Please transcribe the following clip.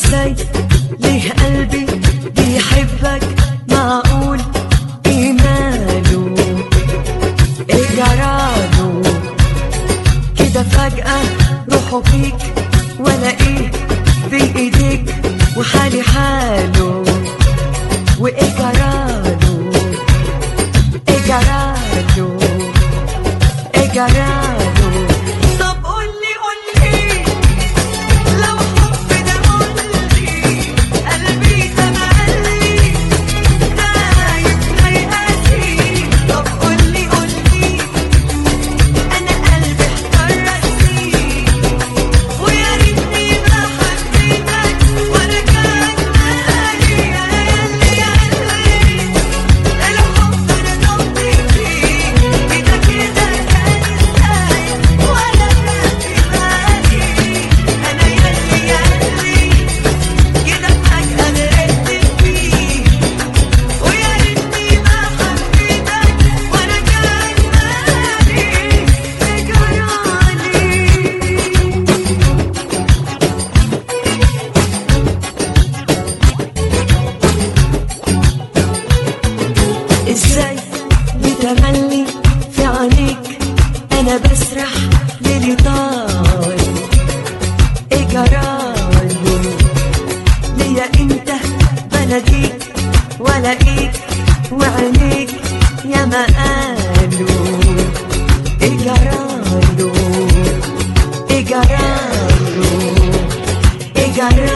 ازاي ليه قلبي بيحبك معقول ايمانه ايه جراله كده فجأة روحه فيك ولا ايه بايديك وحالي حاله وايه جراله ايه جراله ايه جراله طب قولي قولي لو حب ده قولي قلبي تملي خايف ما يقاسي طب قولي قولي انا قلبي احتار راسي ويا ريتني ما حبيتك ولا كان مالي يا قلبي يا قلبي الحب انا ضبطي فيه كده كده كان ازاي ولا كان في بالي انا ياللي يا قلبي كده فجأة غرقت فيه ويا ريتني ما حبيتك ولا كان مالي جرالي ازاي بتملي في عينيك انا بسرح ليلي طال ايه جرالي ليا انت بلديك ولاقيك وعينيك يا ما قالوا ايه جرالو ايه جرالو ايه جرالو